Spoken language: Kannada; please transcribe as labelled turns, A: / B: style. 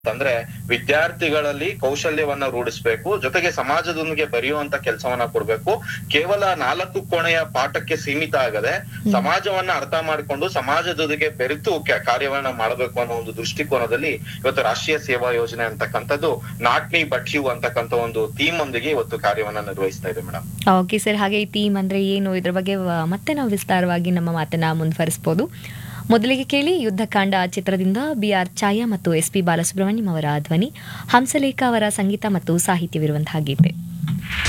A: ಅಂದ್ರೆ ವಿದ್ಯಾರ್ಥಿಗಳಲ್ಲಿ ಕೌಶಲ್ಯವನ್ನ ರೂಢಿಸ್ಬೇಕು ಜೊತೆಗೆ ಸಮಾಜದೊಂದಿಗೆ ಬೆರೆಯುವಂತ ಕೆಲಸವನ್ನ ಕೊಡ್ಬೇಕು ಕೇವಲ ನಾಲ್ಕು ಕೋಣೆಯ ಪಾಠಕ್ಕೆ ಸೀಮಿತ ಆಗದೆ ಸಮಾಜವನ್ನ ಅರ್ಥ ಮಾಡಿಕೊಂಡು ಸಮಾಜದೊಂದಿಗೆ ಬೆರೆತು ಕ- ಕಾರ್ಯವನ್ನ ಮಾಡಬೇಕು ಅನ್ನೋ ಒಂದು ದೃಷ್ಟಿಕೋನದಲ್ಲಿ ಇವತ್ತು ರಾಷ್ಟ್ರೀಯ ಸೇವಾ ಯೋಜನೆ ಅಂತಕ್ಕಂಥದ್ದು ನಾಟ್ನಿ ಬಟ್ಯು ಅಂತಕ್ಕಂಥ ಒಂದು ಥೀಮ್ ಒಂದಿಗೆ ಇವತ್ತು ಕಾರ್ಯವನ್ನ ನಿರ್ವಹಿಸ್ತಾ ಇದೆ ಮೇಡಮ್
B: ಓಕೆ ಸರ್ ಹಾಗೆ ಈ ಥೀಮ್ ಅಂದ್ರೆ ಏನು ಇದ್ರ ಬಗ್ಗೆ ವ- ಮತ್ತೆ ನಾವು ವಿಸ್ತಾರವಾಗಿ ನಮ್ಮ ಮಾತನ್ನ ಮುಂದುವರಿಸಬಹುದು ಮೊದಲಿಗೆ ಕೇಳಿ ಯುದ್ಧಕಾಂಡ ಚಿತ್ರದಿಂದ ಬಿ ಆರ್ ಛಾಯಾ ಮತ್ತು ಎಸ್ ಪಿ ಬಾಲಸುಬ್ರಹ್ಮಣ್ಯಂ ಅವರ ಧ್ವನಿ ಹಂಸಲೇಖ ಅವರ ಸಂಗೀತ ಮತ್ತು ಸಾಹಿತ್ಯವಿರುವಂತಹ ಗೀತೆ